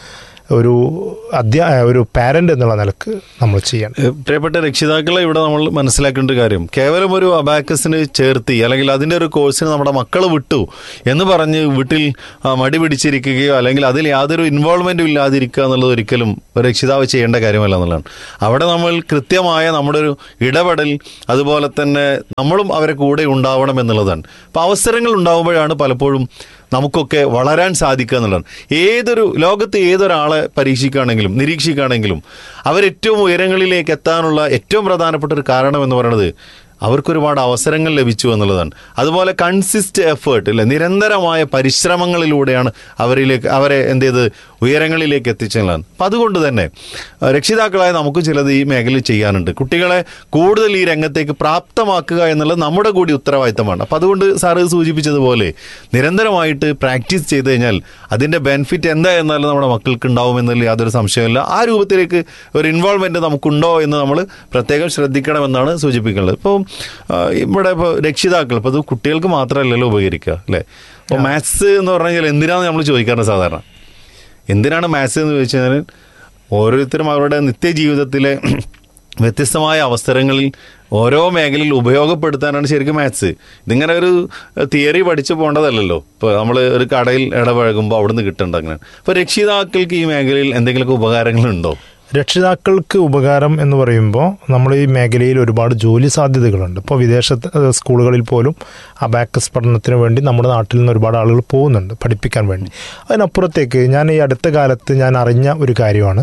ഒരു അധ്യാ ഒരു പാരൻ്റ് എന്നുള്ള നിലക്ക് നമ്മൾ ചെയ്യണം ഏഹ് പ്രിയപ്പെട്ട രക്ഷിതാക്കളെ ഇവിടെ നമ്മൾ മനസ്സിലാക്കേണ്ട ഒരു കാര്യം കേവലം ഒരു അബാക്കസിന് ചേർത്തി അല്ലെങ്കിൽ അതിന്റെ ഒരു കോഴ്സിന് നമ്മുടെ മക്കൾ വിട്ടു എന്ന് പറഞ്ഞ് വീട്ടിൽ ആ, മടി പിടിച്ചിരിക്കുകയോ അല്ലെങ്കിൽ അതിൽ യാതൊരു ഇൻവോൾവ്മെന്റും ഇല്ലാതിരിക്കുക എന്നുള്ളത് ഒരിക്കലും ഒരു രക്ഷിതാവ് ചെയ്യേണ്ട കാര്യമല്ല എന്നുള്ളതാണ് അവിടെ നമ്മൾ കൃത്യമായ നമ്മുടെ ഒരു ഇടപെടൽ അതുപോലെ തന്നെ നമ്മളും അവരെ കൂടെ ഉണ്ടാവണം എന്നുള്ളതാണ് അപ്പൊ അവസരങ്ങൾ ഉണ്ടാകുമ്പോഴാണ് പലപ്പോഴും നമുക്കൊക്കെ വളരാൻ സാധിക്കുക എന്നുള്ളതാണ് ഏതൊരു ലോകത്ത് ഏതൊരാളെ പരീക്ഷിക്കുകയാണെങ്കിലും നിരീക്ഷിക്കുകയാണെങ്കിലും അവരേറ്റവും ഉയരങ്ങളിലേക്ക് എത്താനുള്ള ഏറ്റവും പ്രധാനപ്പെട്ട ഒരു കാരണം എന്ന് പറയുന്നത് അവർക്ക് ഒരുപാട് അവസരങ്ങൾ ലഭിച്ചു എന്നുള്ളതാണ് അതുപോലെ കൺസിസ്റ്റ് എഫേർട്ട് അല്ലെ നിരന്തരമായ പരിശ്രമങ്ങളിലൂടെയാണ് അവരിലേക്ക് അവരെ എന്ത് ചെയ്ത് ഉയരങ്ങളിലേക്ക് എത്തിച്ചെന്നുള്ളതാണ് അപ്പം അതുകൊണ്ട് തന്നെ അഹ് രക്ഷിതാക്കളായ നമുക്ക് ചിലത് ഈ മേഖലയിൽ ചെയ്യാനുണ്ട് കുട്ടികളെ കൂടുതൽ ഈ രംഗത്തേക്ക് പ്രാപ്തമാക്കുക എന്നുള്ളത് നമ്മുടെ കൂടി ഉത്തരവാദിത്തമാണ് അപ്പം അതുകൊണ്ട് സാറ് സൂചിപ്പിച്ചതുപോലെ നിരന്തരമായിട്ട് പ്രാക്ടീസ് ചെയ്ത് കഴിഞ്ഞാൽ അതിൻ്റെ ബെനിഫിറ്റ് എന്താ എന്നാലും നമ്മുടെ മക്കൾക്ക് ഉണ്ടാവും എന്നതിൽ യാതൊരു സംശയമില്ല ആ രൂപത്തിലേക്ക് ഒരു ഇൻവോൾവ്മെന്റ് നമുക്കുണ്ടോ എന്ന് നമ്മൾ പ്രത്യേകം ശ്രദ്ധിക്കണമെന്നാണ് സൂചിപ്പിക്കുന്നത് ഇപ്പോൾ ഇവിടെ ഇപ്പോൾ രക്ഷിതാക്കൾ ഇപ്പോൾ അത് കുട്ടികൾക്ക് മാത്രമല്ലല്ലോ ഉപകരിക്കുക അല്ലേ അപ്പോൾ മാത്സ് എന്ന് പറഞ്ഞു കഴിഞ്ഞാൽ എന്തിനാണ് നമ്മൾ ചോദിക്കാറുണ്ട് സാധാരണ എന്തിനാണ് മാത്സ് എന്ന് ചോദിച്ചു കഴിഞ്ഞാൽ ഓരോരുത്തരും അവരുടെ നിത്യജീവിതത്തിലെ വ്യത്യസ്തമായ അവസരങ്ങളിൽ ഓരോ മേഖലയിൽ ഉപയോഗപ്പെടുത്താനാണ് ശരിക്കും മാത്സ് ഇതിങ്ങനെ ഒരു തിയറി പഠിച്ചു പോകേണ്ടതല്ലല്ലോ ഇപ്പോൾ നമ്മൾ ഒരു കടയിൽ ഇടപഴകുമ്പോൾ അവിടുന്ന് കിട്ടേണ്ട അങ്ങനെ അപ്പോൾ രക്ഷിതാക്കൾക്ക് ഈ മേഖലയിൽ എന്തെങ്കിലുമൊക്കെ ഉപകാരങ്ങളുണ്ടോ രക്ഷിതാക്കൾക്ക് ഉപകാരം എന്ന് പറയുമ്പോൾ നമ്മൾ ഈ മേഖലയിൽ ഒരുപാട് ജോലി സാധ്യതകളുണ്ട് ഇപ്പോൾ വിദേശ ഏഹ്, സ്കൂളുകളിൽ പോലും അബാക്കസ് പഠനത്തിന് വേണ്ടി നമ്മുടെ നാട്ടിൽ നിന്ന് ഒരുപാട് ആളുകൾ പോകുന്നുണ്ട് പഠിപ്പിക്കാൻ വേണ്ടി അതിനപ്പുറത്തേക്ക് ഞാൻ ഈ അടുത്ത കാലത്ത് ഞാൻ അറിഞ്ഞ ഒരു കാര്യമാണ്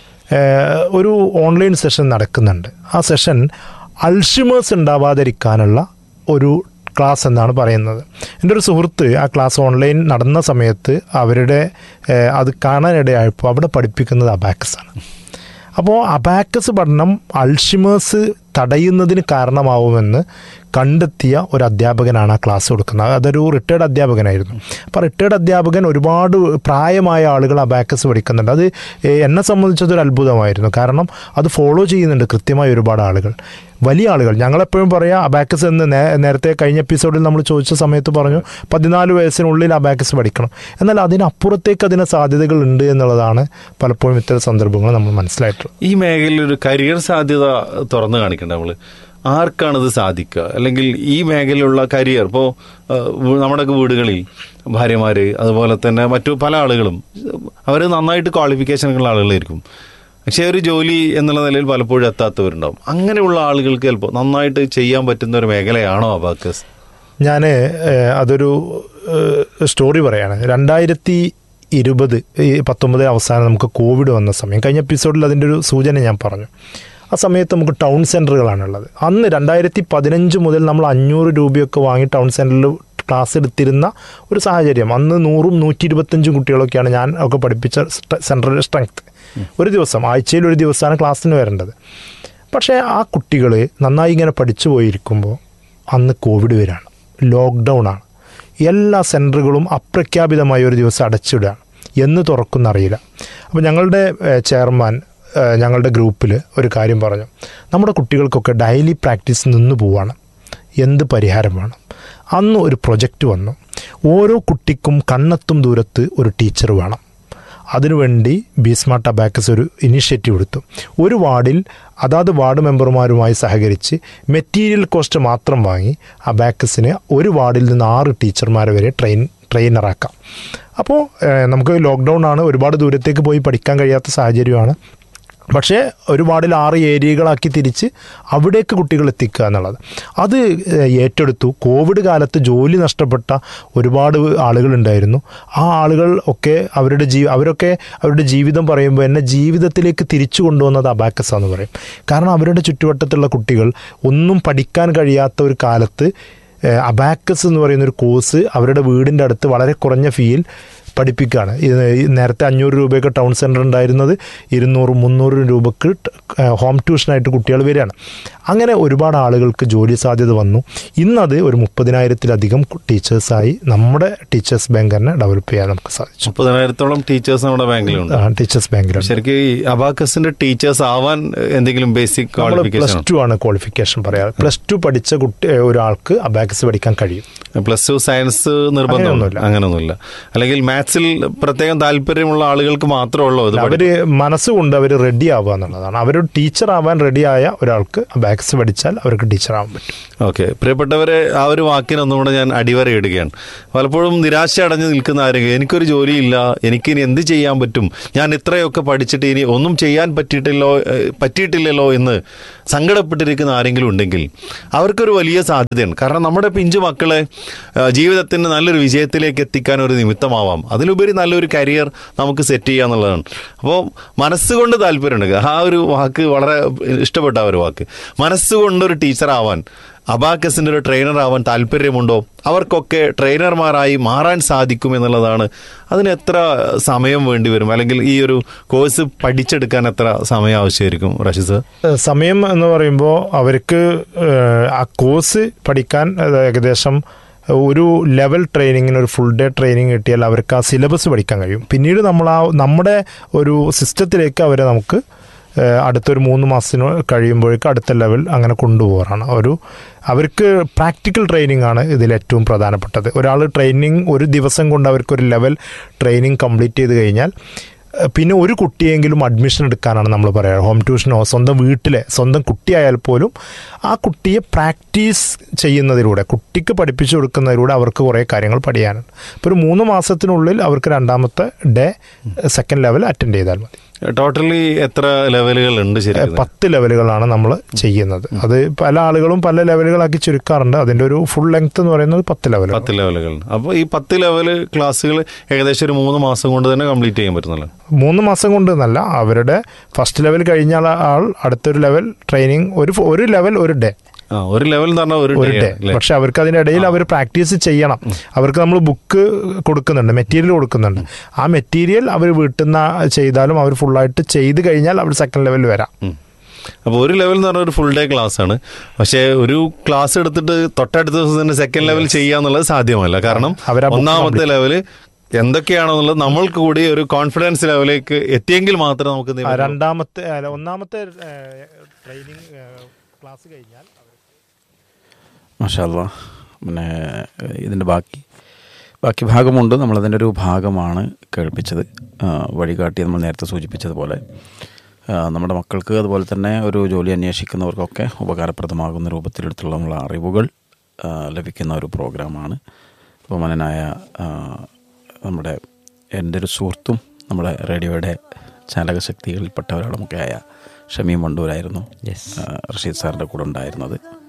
ഏഹ്, ഒരു ഓൺലൈൻ സെഷൻ നടക്കുന്നുണ്ട് ആ സെഷൻ അൾഷിമേഴ്സ് ഉണ്ടാവാതിരിക്കാനുള്ള ഒരു ക്ലാസ് എന്നാണ് പറയുന്നത് എൻ്റെ ഒരു സുഹൃത്ത് ആ ക്ലാസ് ഓൺലൈൻ നടന്ന സമയത്ത് അവരുടെ ഏഹ്, അത് കാണാനിടയായപ്പോൾ അവിടെ പഠിപ്പിക്കുന്നത് അബാക്കസ് ആണ് അപ്പോൾ അബാക്കസ് പഠനം അൾഷിമേഴ്സ് തടയുന്നതിന് കാരണമാവുമെന്ന് കണ്ടെത്തിയ ഒരു അധ്യാപകനാണ് ആ ക്ലാസ് കൊടുക്കുന്നത് അതൊരു റിട്ടയർഡ് അധ്യാപകനായിരുന്നു അപ്പോൾ റിട്ടയർഡ് അധ്യാപകൻ ഒരുപാട് പ്രായമായ ആളുകൾ അബാക്കസ് പഠിക്കുന്നുണ്ട് അത് ഏഹ്, എന്നെ സംബന്ധിച്ചതൊരു അത്ഭുതമായിരുന്നു കാരണം അത് ഫോളോ ചെയ്യുന്നുണ്ട് കൃത്യമായി ഒരുപാട് ആളുകൾ വലിയ ആളുകൾ ഞങ്ങളെപ്പോഴും പറയാം അബാക്കസ് എന്ന് നേ- നേരത്തെ കഴിഞ്ഞ എപ്പിസോഡിൽ നമ്മൾ ചോദിച്ച സമയത്ത് പറഞ്ഞു പതിനാല് വയസ്സിനുള്ളിൽ അബാക്കസ് പഠിക്കണം എന്നാൽ അതിനപ്പുറത്തേക്ക് അതിന് സാധ്യതകൾ ഉണ്ട് എന്നുള്ളതാണ് പലപ്പോഴും ഇത്തരം സന്ദർഭങ്ങൾ നമ്മൾ മനസ്സിലായിട്ടുള്ളത് ഈ മേഖലയിൽ ഒരു കരിയർ സാധ്യത തുറന്നു കാണിക്കണ്ട നമ്മൾ ആർക്കാണ് ഇത് സാധിക്കുക അല്ലെങ്കിൽ ഈ മേഖലയിലുള്ള കരിയർ ഇപ്പോൾ നമ്മുടെ വീടുകളിൽ ഭാര്യമാര് അതുപോലെ തന്നെ മറ്റു പല ആളുകളും അവർ നന്നായിട്ട് ക്വാളിഫിക്കേഷനുള്ള ആളുകളായിരിക്കും പക്ഷേ ഒരു ജോലി എന്നുള്ള നിലയിൽ പലപ്പോഴും എത്താത്തവരുണ്ടാവും അങ്ങനെയുള്ള ആളുകൾക്ക് ചിലപ്പോൾ നന്നായിട്ട് ചെയ്യാൻ പറ്റുന്ന ഒരു മേഖലയാണോ അബാക്കസ് ഞാൻ അതൊരു ഏഹ്, സ്റ്റോറി പറയാണ് രണ്ടായിരത്തി ഇരുപത് ഈ പത്തൊമ്പത് അവസാനം നമുക്ക് കോവിഡ് വന്ന സമയം കഴിഞ്ഞ എപ്പിസോഡിൽ അതിൻ്റെ ഒരു സൂചന ഞാൻ പറഞ്ഞു ആ സമയത്ത് നമുക്ക് ടൗൺ സെൻറ്ററുകളാണുള്ളത് അന്ന് രണ്ടായിരത്തി പതിനഞ്ച് മുതൽ നമ്മൾ അഞ്ഞൂറ് രൂപയൊക്കെ വാങ്ങി ടൗൺ സെൻറ്ററിൽ ക്ലാസ് എടുത്തിരുന്ന ഒരു സാഹചര്യം അന്ന് നൂറും നൂറ്റി ഇരുപത്തഞ്ചും കുട്ടികളൊക്കെയാണ് ഞാൻ ഒക്കെ പഠിപ്പിച്ച സെൻട്രൽ സ്ട്രെങ്ത് ഒരു ദിവസം ആഴ്ചയിൽ ഒരു ദിവസമാണ് ക്ലാസ്സിന് വരേണ്ടത് പക്ഷേ ആ കുട്ടികൾ നന്നായി ഇങ്ങനെ പഠിച്ചു പോയിരിക്കുമ്പോൾ അന്ന് കോവിഡ് വരികയാണ് ലോക്ക്ഡൗൺ ആണ് എല്ലാ സെൻറ്ററുകളും അപ്രഖ്യാപിതമായി ഒരു ദിവസം അടച്ചിടുകയാണ് എന്ന് തുറക്കുന്നറിയില്ല അപ്പോൾ ഞങ്ങളുടെ ഏഹ്, ചെയർമാൻ ഏഹ്, ഞങ്ങളുടെ ഗ്രൂപ്പിൽ ഒരു കാര്യം പറഞ്ഞു നമ്മുടെ കുട്ടികൾക്കൊക്കെ ഡെയിലി പ്രാക്ടീസ് നിന്ന് പോവാണ് എന്ത് പരിഹാരം വേണം അന്ന് ഒരു പ്രൊജക്റ്റ് വന്നു ഓരോ കുട്ടിക്കും കണ്ണെത്തും ദൂരത്ത് ഒരു ടീച്ചർ വേണം അതിനുവേണ്ടി ബീസ്മാർട്ട് അബാക്കസ് ഒരു ഇനിഷ്യേറ്റീവ് എടുത്തു ഒരു വാർഡിൽ അതാത് വാർഡ് മെമ്പർമാരുമായി സഹകരിച്ച് മെറ്റീരിയൽ കോസ്റ്റ് മാത്രം വാങ്ങി അബാക്കസിന് ഒരു വാർഡിൽ നിന്ന് ആറ് ടീച്ചർമാരെ വരെ ട്രെയിൻ ട്രെയിനറാക്കാം അപ്പോൾ ഏഹ്, നമുക്ക് ലോക്ക്ഡൗൺ ആണ് ഒരുപാട് ദൂരത്തേക്ക് പോയി പഠിക്കാൻ കഴിയാത്ത സാഹചര്യമാണ് പക്ഷേ ഒരു വാർഡിൽ ആറ് ഏരിയകളാക്കി തിരിച്ച് അവിടേക്ക് കുട്ടികൾ എത്തിക്കുക എന്നുള്ളത് അത് ഏഹ്, ഏറ്റെടുത്തു കോവിഡ് കാലത്ത് ജോലി നഷ്ടപ്പെട്ട ഒരുപാട് ആളുകളുണ്ടായിരുന്നു ആ ആളുകൾ ഒക്കെ അവരുടെ ജീ അവരൊക്കെ അവരുടെ ജീവിതം പറയുമ്പോൾ എന്നെ ജീവിതത്തിലേക്ക് തിരിച്ചു കൊണ്ടുവന്നത് അബാക്കസ് എന്ന് പറയും കാരണം അവരുടെ ചുറ്റുവട്ടത്തുള്ള കുട്ടികൾ ഒന്നും പഠിക്കാൻ കഴിയാത്ത ഒരു കാലത്ത് ഏഹ്, അബാക്കസ് എന്ന് പറയുന്ന ഒരു കോഴ്സ് അവരുടെ വീടിൻ്റെ അടുത്ത് വളരെ കുറഞ്ഞ ഫീയിൽ പഠിപ്പിക്കുകയാണ് ഇത് ഈ നേരത്തെ അഞ്ഞൂറ് രൂപയൊക്കെ ടൗൺ സെൻറ്റർ ഉണ്ടായിരുന്നത് ഇരുന്നൂറ് മുന്നൂറ് രൂപക്ക് ട്- ഏഹ് ഹോം ട്യൂഷനായിട്ട് കുട്ടികൾ വരികയാണ് അങ്ങനെ ഒരുപാട് ആളുകൾക്ക് ജോലി സാധ്യത വന്നു ഇന്നത് ഒരു മുപ്പതിനായിരത്തിലധികം കു- ടീച്ചേഴ്സായി നമ്മുടെ ടീച്ചേഴ്സ് ബാങ്ക് തന്നെ ഡെവലപ്പ് ചെയ്യാൻ നമുക്ക് സാധിച്ചു മുപ്പതിനായിരത്തോളം ടീച്ചേഴ്സ് നമ്മുടെ ബാങ്കിലുണ്ട് ആ, ടീച്ചേഴ്സ് ബാങ്കിലാണ് ശരിക്കും ഈ അബാക്കസിന്റെ ടീച്ചേഴ്സ് ആവാൻ എന്തെങ്കിലും ബേസിക് നമ്മൾ പ്ലസ് ക്വാളിഫിക്കേഷൻ ടു ആണ് ക്വാളിഫിക്കേഷൻ പറയാറ് പ്ലസ് ടു പഠിച്ച കുട്ടി ഒരാൾക്ക് അബാക്കസ് പഠിക്കാൻ കഴിയും പ്ലസ് ടു സയൻസ് നിർബന്ധമൊന്നുമില്ല അങ്ങനെയൊന്നുമില്ല. അങ്ങനെയൊന്നുമില്ല അല്ലെങ്കിൽ മാത്സ് മാത്സിൽ പ്രത്യേകം താല്പര്യമുള്ള ആളുകൾക്ക് മാത്രമേ ഉള്ളൂ ഇത് അവര് മനസ്സുകൊണ്ട് അവർ റെഡി ആവുക എന്നുള്ളതാണ് അവരൊരു ടീച്ചർ ആവാൻ റെഡിയായ ഒരാൾക്ക് ബാക്സ് പഠിച്ചാൽ അവർക്ക് ടീച്ചർ ആവാൻ പറ്റും ഓക്കെ പ്രിയപ്പെട്ടവരെ ആ ഒരു വാക്കിന് ഒന്നുകൂടെ ഞാൻ അടിവരയിടുകയാണ് പലപ്പോഴും നിരാശ അടഞ്ഞു നിൽക്കുന്ന ആരെങ്കിലും എനിക്കൊരു ജോലിയില്ല എനിക്ക് ഇനി എന്ത് ചെയ്യാൻ പറ്റും ഞാൻ ഇത്രയൊക്കെ പഠിച്ചിട്ട് ഇനി ഒന്നും ചെയ്യാൻ പറ്റിയിട്ടില്ലോ ഏഹ്, പറ്റിയിട്ടില്ലല്ലോ എന്ന് സങ്കടപ്പെട്ടിരിക്കുന്ന ആരെങ്കിലും ഉണ്ടെങ്കിൽ അവർക്കൊരു വലിയ സാധ്യതയാണ് കാരണം നമ്മുടെ പിഞ്ചു മക്കളെ ഏഹ്, ജീവിതത്തിന് നല്ലൊരു വിജയത്തിലേക്ക് എത്തിക്കാൻ ഒരു നിമിത്തമാവാം അതിലുപരി നല്ലൊരു കരിയർ നമുക്ക് സെറ്റ് ചെയ്യുക എന്നുള്ളതാണ് അപ്പോൾ മനസ്സുകൊണ്ട് താല്പര്യമുണ്ട് ആ ഒരു വാക്ക് വളരെ ഇഷ്ടപ്പെട്ട ആ ഒരു വാക്ക് മനസ്സുകൊണ്ടൊരു ടീച്ചർ ആവാൻ അബാക്കസിന്റെ ഒരു ട്രെയിനർ ആവാൻ താല്പര്യമുണ്ടോ അവർക്കൊക്കെ ട്രെയിനർമാരായി മാറാൻ സാധിക്കും എന്നുള്ളതാണ് അതിന് എത്ര സമയം വേണ്ടി വരും അല്ലെങ്കിൽ ഈ ഒരു കോഴ്സ് പഠിച്ചെടുക്കാൻ എത്ര സമയം ആവശ്യമായിരിക്കും റഷീദ് ഏഹ് സമയം എന്ന് പറയുമ്പോൾ അവർക്ക് ഏഹ് ആ കോഴ്സ് പഠിക്കാൻ അത് ഏകദേശം ഒരു ലെവൽ ട്രെയിനിങ്ങിന് ഒരു ഫുൾ ഡേ ട്രെയിനിങ് കിട്ടിയാൽ അവർക്ക് ആ സിലബസ് പഠിക്കാൻ കഴിയും പിന്നീട് നമ്മൾ ആ നമ്മുടെ ഒരു സിസ്റ്റത്തിലേക്ക് അവരെ നമുക്ക് ഏഹ് അടുത്തൊരു മൂന്ന് മാസത്തിന് കഴിയുമ്പോഴേക്കും അടുത്ത ലെവൽ അങ്ങനെ കൊണ്ടുപോകാറാണ് ഒരു അവർക്ക് പ്രാക്ടിക്കൽ ട്രെയിനിങ് ആണ് ഇതിൽ ഏറ്റവും പ്രധാനപ്പെട്ടത് ഒരാൾ ട്രെയിനിങ് ഒരു ദിവസം കൊണ്ട് അവർക്കൊരു ലെവൽ ട്രെയിനിങ് കംപ്ലീറ്റ് ചെയ്ത് കഴിഞ്ഞാൽ ഏഹ് പിന്നെ ഒരു കുട്ടിയെങ്കിലും അഡ്മിഷൻ എടുക്കാനാണ് നമ്മൾ പറയാറ് ഹോം ട്യൂഷനോ സ്വന്തം വീട്ടിലെ സ്വന്തം കുട്ടിയായാൽ പോലും ആ കുട്ടിയെ പ്രാക്ടീസ് ചെയ്യുന്നതിലൂടെ കുട്ടിക്ക് പഠിപ്പിച്ചു കൊടുക്കുന്നതിലൂടെ അവർക്ക് കുറേ കാര്യങ്ങൾ പഠിക്കാനുണ്ട് ഇപ്പോൾ ഒരു മൂന്ന് മാസത്തിനുള്ളിൽ അവർക്ക് രണ്ടാമത്തെ ഡേ സെക്കൻഡ് ലെവൽ അറ്റൻഡ് ചെയ്താൽ മതി ടോട്ടലി എത്ര ലെവലുകൾ ഉണ്ട് ഏഹ് ശരിക്കും പത്ത് ലെവലുകളാണ് നമ്മൾ ചെയ്യുന്നത് അത് പല ആളുകളും പല ലെവലുകളാക്കി ചുരുക്കാറുണ്ട് അതിൻ്റെ ഒരു ഫുൾ ലെങ്ത് എന്ന് പറയുന്നത് പത്ത് ലെവലുകൾ പത്ത് ലെവലുകൾ അപ്പോൾ ഈ പത്ത് ലെവല് ക്ലാസ്സുകൾ ഏകദേശം ഒരു മൂന്ന് മാസം കൊണ്ട് തന്നെ കംപ്ലീറ്റ് ചെയ്യാൻ പറ്റുന്നല്ലോ മൂന്ന് മാസം കൊണ്ട് എന്നല്ല അവരുടെ ഫസ്റ്റ് ലെവൽ കഴിഞ്ഞ ആൾ അടുത്തൊരു ലെവൽ ട്രെയിനിങ് ഒരു ഒരു ലെവൽ ഒരു ഡേ ആ ഒരു ലെവൽ എന്ന് പറഞ്ഞാൽ ഒരു ഒരു day ഡേ ആണ്, അല്ലേ? പക്ഷെ അവർക്ക് അതിൻ്റെ ഇടയിൽ അവർ പ്രാക്ടീസ് ചെയ്യണം അവർക്ക് നമ്മൾ ബുക്ക് കൊടുക്കുന്നുണ്ട് മെറ്റീരിയൽ കൊടുക്കുന്നുണ്ട് ആ മെറ്റീരിയൽ അവർ വീട്ടിൽ നിന്ന് ചെയ്താലും അവർ ഫുള്ളായിട്ട് ചെയ്ത് കഴിഞ്ഞാൽ അവർ സെക്കൻഡ് ലെവൽ വരാം ഉം. അപ്പോൾ ഒരു ലെവൽ എന്ന് പറഞ്ഞാൽ ഒരു ഫുൾ ഡേ ക്ലാസ് ആണ് പക്ഷേ ഒരു ക്ലാസ് എടുത്തിട്ട് തൊട്ടടുത്ത ദിവസം തന്നെ സെക്കൻഡ് ലെവൽ ചെയ്യാന്നുള്ളത് സാധ്യമല്ല കാരണം അവരാ book ഒന്നാമത്തെ ലെവല് എന്തൊക്കെയാണെന്നുള്ളത് നമ്മൾക്ക് കൂടി ഒരു കോൺഫിഡൻസ് ലെവലിലേക്ക് എത്തിയെങ്കിൽ മാത്രമേ നമുക്ക് എന്ത് ആ, ചെയ്യാൻ പറ്റൂ. രണ്ടാമത്തെ അല്ല, ഒന്നാമത്തെ ട്രെയിനിങ് ക്ലാസ് കഴിഞ്ഞാൽ മാഷാല്ല പിന്നെ ഇതിൻ്റെ ബാക്കി ബാക്കി ഭാഗമുണ്ട് നമ്മളതിൻ്റെ ഒരു ഭാഗമാണ് കേൾപ്പിച്ചത് ആ, വഴികാട്ടി നമ്മൾ നേരത്തെ സൂചിപ്പിച്ചതുപോലെ ആ, നമ്മുടെ മക്കൾക്ക് അതുപോലെ തന്നെ ഒരു ജോലി അന്വേഷിക്കുന്നവർക്കൊക്കെ ഉപകാരപ്രദമാകുന്ന രൂപത്തിലെടുത്തുള്ള നമ്മളെ അറിവുകൾ ആ, ലഭിക്കുന്ന ഒരു പ്രോഗ്രാമാണ് ബഹുമാനനായ ആ, നമ്മുടെ എൻ്റെ ഒരു സുഹൃത്തും നമ്മുടെ റേഡിയോയുടെ ചാലകശക്തികളിൽപ്പെട്ട ഒരാളുമൊക്കെ ആയ ഷമീം വണ്ടൂരായിരുന്നു Yes. ആ, റഷീദ് സാറിൻ്റെ കൂടെ ഉണ്ടായിരുന്നത്